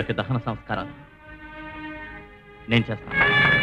వాళ్ళకి దహన సంస్కారాలు నేను చేస్తాను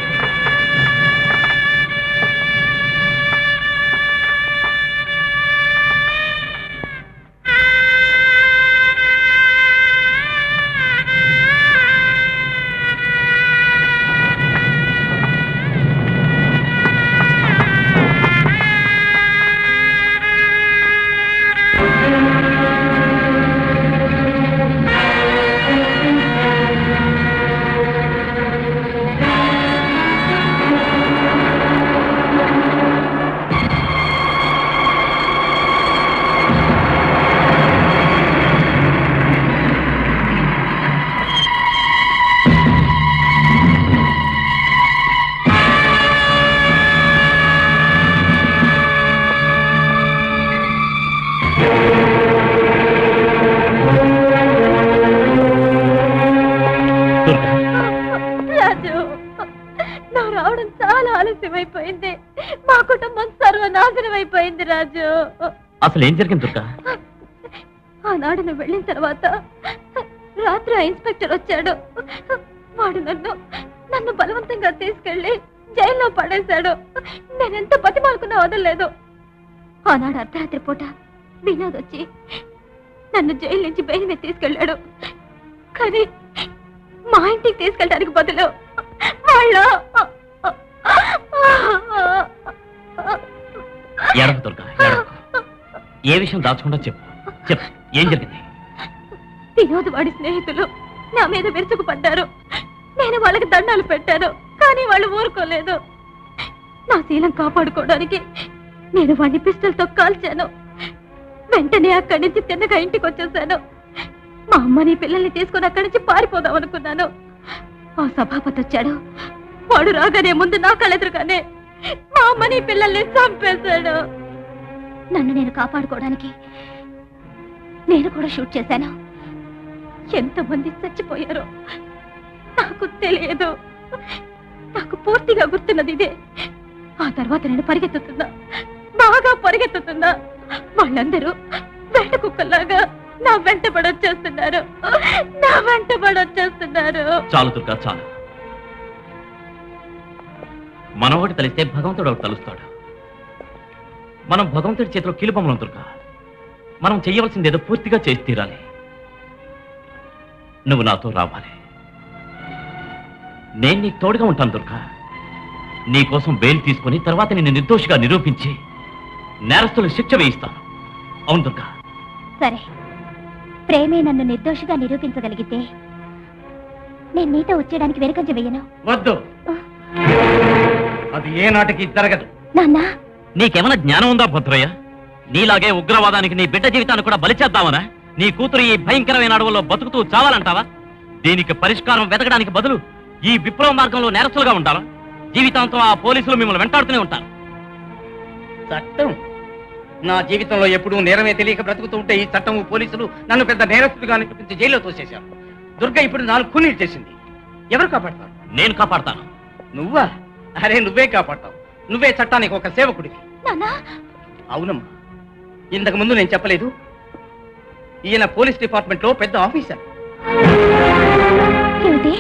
రాజు నువ్వు రావడం చాలా ఆలస్యమైపోయింది మా కుటుంబం సర్వనాశనం అయిపోయింది రాజు అసలు ఏం జరిగింది దుర్గా ఆనాడు నువ్వు వెళ్ళిన తర్వాత రాత్రి ఆ ఇన్స్పెక్టర్ వచ్చాడు వాడు నన్ను నన్ను బలవంతంగా తీసుకెళ్లి జైల్లో పడేశాడు నేనెంత బతిమాలుకున్నా వదలలేదు ఆనాడు అర్ధరాత్రి పూట వినోద్ వచ్చి నన్ను జైలు నుంచి బయలు మీద తీసుకెళ్ళాడు కానీ మా ఇంటికి తీసుకెళ్ళడానికి బదులు వాళ్ళు ఎడకు దుర్గా ఎడకు ఏ విషయం దాచకుండా చెప్పు చెప్పు ఏం జరిగింది వినోద్ వాడి స్నేహితులు నా మీద విరుచుకుపడ్డారు నేను వాళ్ళకి దండాలు పెట్టాను కానీ వాళ్ళు ఊరుకోలేదు నా శీలం కాపాడుకోవడానికి నేను వాడిని పిస్టల్తో కాల్చాను వెంటనే అక్కడి నుంచి తిన్నగా ఇంటికి వచ్చేసాను మా అమ్మని పిల్లల్ని తీసుకుని అక్కడి నుంచి పారిపోదాం అనుకున్నాను ఆ సభాపతి వచ్చాడు వాడు రాగానే ముందు నా కళ్ళెదురుగానే మా అమ్మని పిల్లల్ని చంపేశాడు నన్ను నేను కాపాడుకోవడానికి నేను కూడా షూట్ చేశాను ఎంతమంది చచ్చిపోయారో నాకు తెలియదు నాకు పూర్తిగా గుర్తున్నది ఇదే ఆ తర్వాత నేను పరిగెత్తుతున్నా బాగా పరిగెత్తుతున్నా వాళ్ళందరూ వెంట కుక్కలాగా నా వెంట పడొచ్చేస్తున్నారు నా వెంట పడొచ్చేస్తున్నారు చాలు దుర్గా చాలు మనవాడు తలిస్తే భగవంతుడు ఒకటి తలుస్తాడు మనం భగవంతుడి చేతిలో కీలుబొమ్మలం దుర్గా మనం చెయ్యవలసింది ఏదో పూర్తిగా చేసి తీరాలి నువ్వు నాతో రావాలి నేను నీకు తోడుగా ఉంటాను దుర్గా నీ కోసం బెయిల్ తీసుకుని తర్వాత నిన్ను నిర్దోషిగా నిరూపించి నేరస్తులకు శిక్ష వేయిస్తాను అవును దుర్గా సరే ప్రేమే నన్ను నిర్దోషిగా నిరూపించగలిగితే నేను నీతో వచ్చేయడానికి వెనుకంజ వెయ్యను వద్దు అది ఏ నాటికి జరగదు నాన్న నీకేమైనా జ్ఞానం ఉందా భద్రయ్య నీలాగే ఉగ్రవాదానికి నీ బిడ్డ జీవితాన్ని కూడా బలి చేద్దామనా నీ కూతురు ఈ భయంకరమైన అడవుల్లో బతుకుతూ చావాలంటావా దీనికి పరిష్కారం వెతకడానికి బదులు ఈ విప్లవ మార్గంలో నేరస్తులుగా ఉంటారా జీవితాంతం ఆ పోలీసులు మిమ్మల్ని వెంటాడుతూనే ఉంటారు చట్టం నా జీవితంలో ఎప్పుడూ నేరమే తెలియక బ్రతుకుతూ ఉంటే ఈ చట్టం పోలీసులు నన్ను పెద్ద నేరస్తుడిగా చూపించి జైల్లో తోసేశారు దుర్గ ఇప్పుడు నాలుగు కూలీలు చేసింది ఎవరు కాపాడతారు నేను కాపాడతాను నువ్వా అరే నువ్వే కాపాడతావు నువ్వే చట్టానికి ఒక సేవకుడివి నాన్న అవునమ్మా ఇంతకు ముందు నేను చెప్పలేదు ఈయన పోలీస్ డిపార్ట్మెంట్ లో పెద్ద ఆఫీసర్ ఏమిటి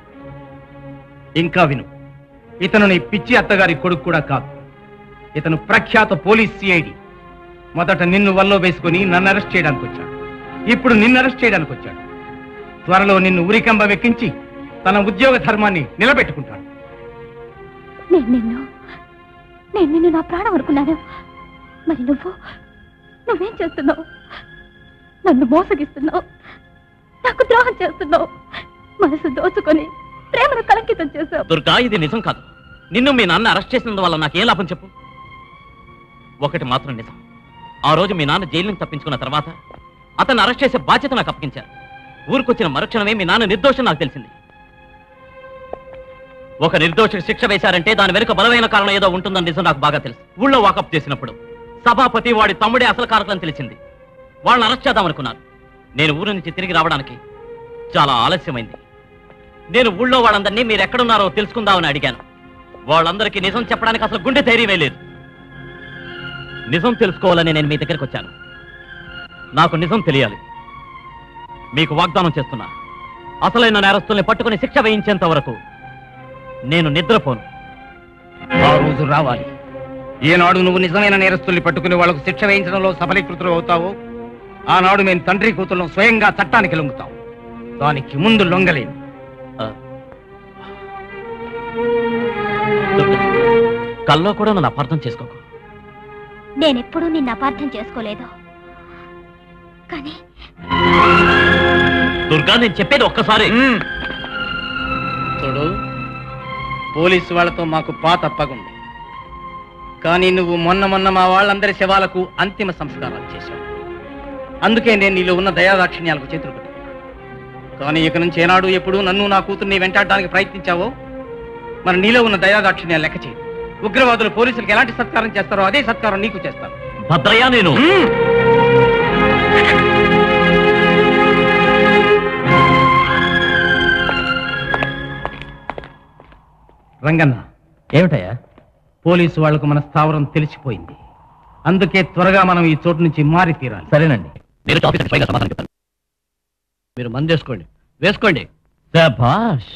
ఇంకా విను ఇతను నీ పిచ్చి అత్తగారి కొడుకు కూడా కాదు ఇతను ప్రఖ్యాత పోలీస్ సిఐడి మొదట నిన్ను వల్లో వేసుకుని నన్ను అరెస్ట్ చేయడానికి వచ్చాడు ఇప్పుడు నిన్ను అరెస్ట్ చేయడానికి వచ్చాడు త్వరలో నిన్ను ఉరికంబ వెక్కించి తన ఉద్యోగ ధర్మాన్ని నిలబెట్టుకుంటాడు నేను నిన్ను నేను నిన్ను నా ప్రాణం అనుకున్నాను మరి నువ్వు నువ్వేం చేస్తున్నావు నన్ను మోసగిస్తున్నావు నాకు ద్రోహం చేస్తున్నావు మనసు దోచుకొని ప్రేమను కలంకితం చేశావు దుర్గా ఇది నిజం కాదు నిన్ను మీ నాన్న అరెస్ట్ చేసినందువల్ల నాకేం లాభం చెప్పు ఒకటి మాత్రం నిజం ఆ రోజు మీ నాన్న జైలు నుంచి తప్పించుకున్న తర్వాత అతన్ని అరెస్ట్ చేసే బాధ్యత నాకు అప్పగించారు ఊరికొచ్చిన మరుక్షణమే మీ నాన్న నిర్దోషం నాకు తెలిసింది ఒక నిర్దోషికి శిక్ష వేశారంటే దాని వెనుక బలమైన కారణం ఏదో ఉంటుందని నిజం నాకు బాగా తెలుసు ఊళ్ళో వాకప్ చేసినప్పుడు సభాపతి వాడి తమ్ముడే అసలు కారకులని తెలిసింది వాళ్ళని అరెస్ట్ చేద్దామనుకున్నారు నేను ఊరు నుంచి తిరిగి రావడానికి చాలా ఆలస్యమైంది నేను ఊళ్ళో వాళ్ళందరినీ మీరు ఎక్కడున్నారో తెలుసుకుందామని అడిగాను వాళ్ళందరికీ నిజం చెప్పడానికి అసలు గుండె ధైర్యమే లేదు నిజం తెలుసుకోవాలని నేను మీ దగ్గరికి వచ్చాను నాకు నిజం తెలియాలి మీకు వాగ్దానం చేస్తున్నా అసలైన నేరస్తుల్ని పట్టుకుని శిక్ష వేయించేంత వరకు నేను నిద్రపోను ఆ రోజు రావాలి ఏనాడు నువ్వు నిజమైన నేరస్తుల్ని పట్టుకుని వాళ్లకు శిక్ష వేయించడంలో సఫలీకృతులు అవుతావో ఆనాడు మేము తండ్రి కూతుళ్ళం స్వయంగా చట్టానికి లొంగుతాం దానికి ముందు లొంగలేను ఆ. దుర్గా, కల్లో కూడా నన్ను అపార్థం చేసుకోకు నేనెప్పుడూ నిన్ను అపార్థం చేసుకోలేదు కానీ దుర్గా నేను చెప్పేది ఒక్కసారి మ్మ్. చూడు పోలీసు వాళ్ళతో మాకు పాత పగుంది కానీ నువ్వు మొన్న మొన్న మా వాళ్ళందరి శవాలకు అంతిమ సంస్కారాలు చేశావు అందుకే నేను నీలో ఉన్న దయాదాక్షిణ్యాలకు చేతులు పెట్టాను కానీ ఇక నుంచి ఏనాడు ఎప్పుడు నన్ను నా కూతుర్ని వెంటాడడానికి ప్రయత్నించావో మరి నీలో ఉన్న దయాదాక్షిణ్యాలు లెక్క చేయి ఉగ్రవాదులు పోలీసులకు ఎలాంటి సత్కారం చేస్తారో అదే సత్కారం నీకు చేస్తాను భద్రయ్య నేను రంగన్న ఏమిటయ్యా పోలీసు వాళ్లకు మన స్థావరం తెలిసిపోయింది అందుకే త్వరగా మనం ఈ చోటు నుంచి మారి తీరాలి సరేనండి నేను ఆఫీసర్ పైగా సమాధానం చెప్తాను మీరు మందేసుకోండి వేసుకోండి శభాష్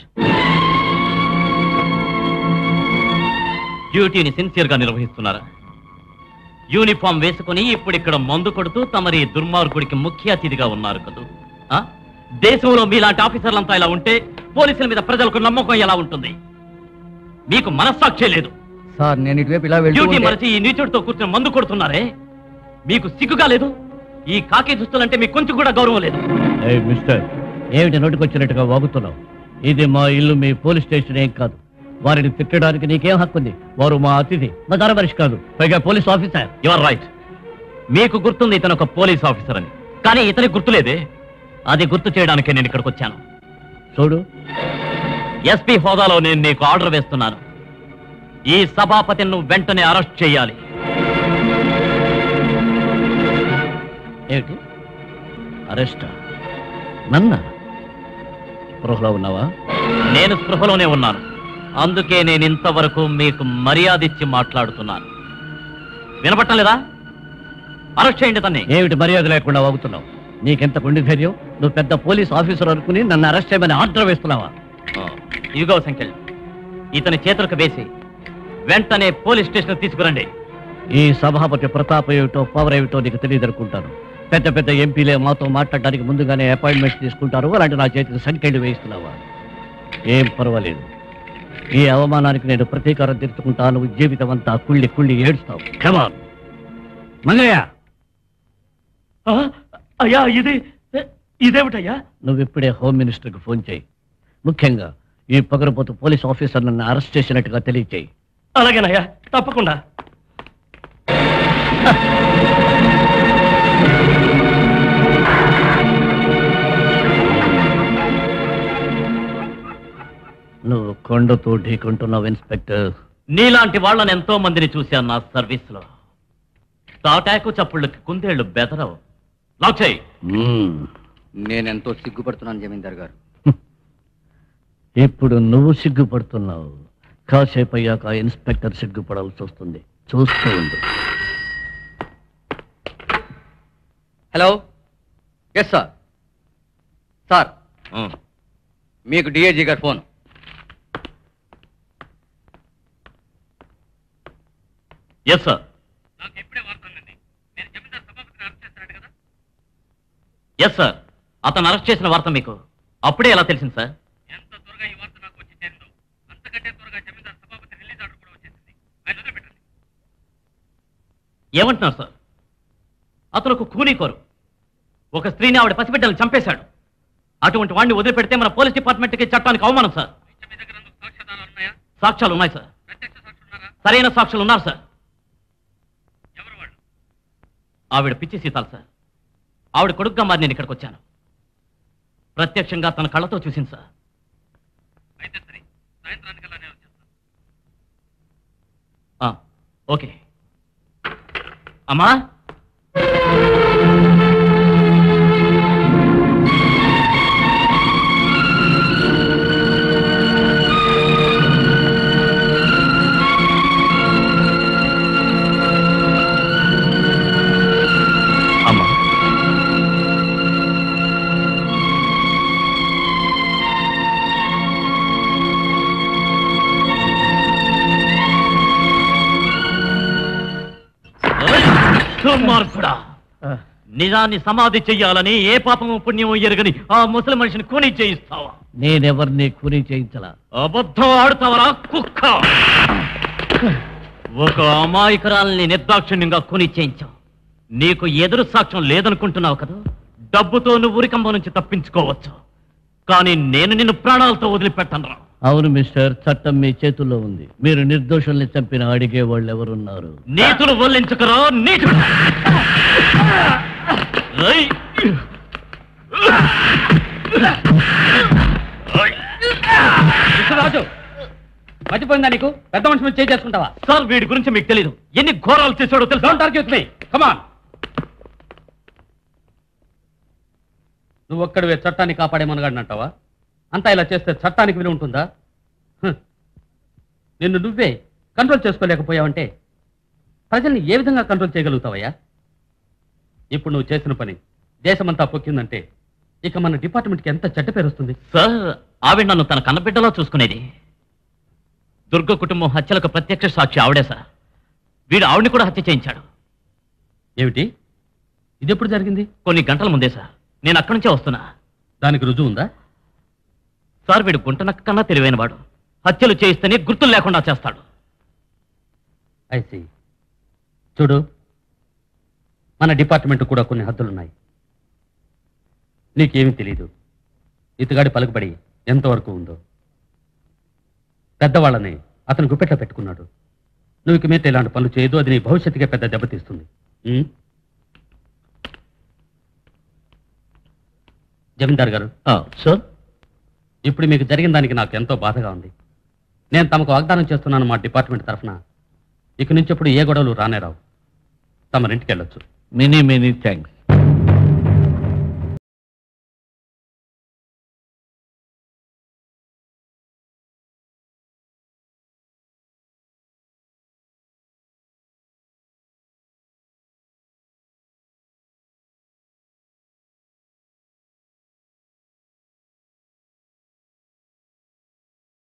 డ్యూటీని సిన్సియర్ గా నిర్వహిస్తున్నారా యూనిఫామ్ వేసుకుని ఇప్పుడు ఇక్కడ మందు కొడుతూ తమరి దుర్మార్గుడికి ముఖ్య అతిథిగా ఉన్నారు కదూ ఆ? దేశంలో మీలాంటి ఆఫీసర్లంతా ఇలా ఉంటే పోలీసుల మీద ప్రజలకు నమ్మకం ఎలా ఉంటుంది మీకు మనస్సాక్షి లేదు సార్ నేను ఇటువైపు ఇలా డ్యూటీ మరచి ఈ నీచుడితో కూర్చొని మందు కొడుతున్నారే మీకు సిగ్గుగా లేదు ఈ కాకి దుస్తులంటే మీకు కొంచెం కూడా గౌరవం లేదు మిస్టర్ ఏమిటి నోటికొచ్చినట్టుగా వాగుతున్నావు ఇది మా ఇల్లు మీ పోలీస్ స్టేషన్ ఏం కాదు వారిని తిట్టడానికి నీకేం హక్కు ఉంది వారు మా అతిథి మా ధర మనిషి కాదు పైగా పోలీస్ ఆఫీసర్ యువర్ రైట్ మీకు గుర్తుంది ఇతను ఒక పోలీస్ ఆఫీసర్ అని కానీ ఇతనికి గుర్తులేదే అది గుర్తు చేయడానికే నేను ఇక్కడికి వచ్చాను చూడు ఎస్పీ హోదాలో నేను నీకు ఆర్డర్ వేస్తున్నాను ఈ సభాపతిని నువ్వు వెంటనే అరెస్ట్ చేయాలి ఏమిటి అరెస్ట్ నన్న స్పృహలో ఉన్నావా నేను స్పృహలోనే ఉన్నాను అందుకే నేను ఇంతవరకు మీకు మర్యాద ఇచ్చి మాట్లాడుతున్నాను వినపట్టం లేదా అరెస్ట్ చేయండి తన్ని ఏమిటి మర్యాద లేకుండా వాగుతున్నావు నీకెంత గుండె ధైర్యం నువ్వు పెద్ద పోలీస్ ఆఫీసర్ అనుకుని నన్ను అరెస్ట్ చేయమని ఆర్డర్ వేస్తున్నావా ఇదిగో సంఖ్యలు ఇతని చేతులకు వేసి వెంటనే పోలీస్ స్టేషన్ తీసుకురండి ఈ సభాపతి ప్రతాపం ఏమిటో పవర్ ఏమిటో నీకు తెలియదనుకుంటాను పెద్ద పెద్ద ఎంపీలే మాతో మాట్లాడడానికి ముందుగానే అపాయింట్మెంట్ తీసుకుంటారు అలాంటి నా చేతికి సంఖ్యలు వేయిస్తున్నావా ఏం పర్వాలేదు ఈ అవమానానికి నేను ప్రతీకారం తీర్చుకుంటాను జీవితం అంతా కుళ్ళి కుళ్ళి ఏడుస్తావు కమాన్ మంగయ్య అయ్యా ఇది ఇదేమిటయ్యా నువ్వు ఇప్పుడే హోమ్ మినిస్టర్కి ఫోన్ చేయి ముఖ్యంగా ఈ పగరపోతు పోలీస్ ఆఫీసర్ నన్ను అరెస్ట్ చేసినట్టుగా తెలియచేయి అలాగేనయ్యా తప్పకుండా నువ్వు కొండతో ఢీకుంటున్నావు ఇన్స్పెక్టర్ నీలాంటి వాళ్ళని ఎంతో మందిని చూశాను నా సర్వీస్ లో తాటాకు చప్పుళ్ళకి కుందేళ్లు బెదరవు లాక్ చేయి మ్మ్. నేనెంతో సిగ్గుపడుతున్నాను జమీందార్ గారు ఇప్పుడు నువ్వు సిగ్గుపడుతున్నావు కాసేపు అయ్యాక ఆ ఇన్స్పెక్టర్ సిగ్గుపడాల్సి వస్తుంది చూస్తూ ఉండు hello yes sir sir hmm. మీకు డిఐజీ గారు phone yes sir yes sir అతను అరెస్ట్ చేసిన వార్త మీకు అప్పుడే ఎలా తెలిసింది సార్ ఏమంటున్నారు సార్ అతను ఒక కూనీకోరు ఒక స్త్రీని ఆవిడ పసిబిడ్డలు చంపేశాడు అటువంటి వాడిని వదిలిపెడితే మన పోలీస్ డిపార్ట్మెంట్కి చట్టానికి అవమానం సార్ సాక్ష్యాలు ఉన్నాయి సార్ సరైన సాక్షులు ఉన్నారు సార్ ఆవిడ పిచ్చి సీతాలు సార్ ఆవిడ కొడుకుగా మరి నేను ఇక్కడికి వచ్చాను ప్రత్యక్షంగా తన కళ్ళతో చూసింది సార్ ఆ, ఓకే అమ్మా అమ్మా దుర్మార్గుడా నిజాన్ని సమాధి చెయ్యాలని ఏ పాపము పుణ్యము ఎరగని ఆ ముసలి మనిషిని కూని చేయిస్తావా నేనెవరిని కూని చేయించలా అబద్ధం ఆడుతావరా కుక్క ఒక అమాయకురాల్ని నిర్దాక్షిణ్యంగా కొని చేయించావు నీకు ఎదురు సాక్ష్యం లేదనుకుంటున్నావు కదా డబ్బుతో నువ్వు ఉరికంబం నుంచి తప్పించుకోవచ్చు కానీ నేను నిన్ను ప్రాణాలతో వదిలిపెట్టను అవును మిస్టర్ చట్టం మీ చేతుల్లో ఉంది మీరు నిర్దోషుల్ని చంపిన అడిగే వాళ్ళు ఎవరున్నారు నీతులు వల్లించుకురా నీతులు రేయ్! రాజు మర్చిపోయిందా నీకు పెద్ద మనిషి మీద చేయి చేసుకుంటావా సార్ వీడి గురించి మీకు తెలీదు ఎన్ని ఘోరాలు చేశాడో తెలుసా don't argue with me come on నువ్వు ఒక్కడివే చట్టాన్ని కాపాడే మనగాడినంటావా అంతా ఇలా చేస్తే చట్టానికి విలువ ఉంటుందా హ్. నిన్ను నువ్వే కంట్రోల్ చేసుకోలేకపోయావంటే ప్రజల్ని ఏ విధంగా కంట్రోల్ చేయగలుగుతావయ్యా ఇప్పుడు నువ్వు చేసిన పని దేశమంతా పొక్కిందంటే ఇక మన డిపార్ట్మెంట్కి ఎంత చెడ్డ పేరు వస్తుంది సార్ ఆవిడ నన్ను తన కన్నబిడ్డలో చూసుకునేది దుర్గ కుటుంబం హత్యలకు ప్రత్యక్ష సాక్షి ఆవిడే సార్ వీడు ఆవిడని కూడా హత్య చేయించాడు ఏమిటి ఇది ఎప్పుడు జరిగింది కొన్ని గంటల ముందే సార్ నేను అక్కడి నుంచే వస్తున్నా దానికి రుజువు ఉందా సార్ వీడు గుంటనక్క కన్నా తెలివైనవాడు హత్యలు చేయిస్తేనే గుర్తులు లేకుండా చేస్తాడు ఐసి చూడు మన డిపార్ట్మెంట్ కూడా కొన్ని హద్దులున్నాయి నీకేమీ తెలీదు ఇతగాడి పలుకుబడి ఎంతవరకు ఉందో పెద్దవాళ్ళని అతను గుప్పెట్లో పెట్టుకున్నాడు నువ్వు ఇక మీద ఇలాంటి పనులు చేయదు అది నీ భవిష్యత్తుకే పెద్ద దెబ్బతీస్తుంది ఉం? జమీందార్ గారు సార్ ఇప్పుడు మీకు జరిగిన దానికి నాకు ఎంతో బాధగా ఉంది నేను తమకు వాగ్దానం చేస్తున్నాను మా డిపార్ట్మెంట్ తరఫున ఇక నుంచి ఇప్పుడు ఏ గొడవలు రానే రావు తమరింటికి వెళ్ళొచ్చు మెనీ మెనీ థ్యాంక్స్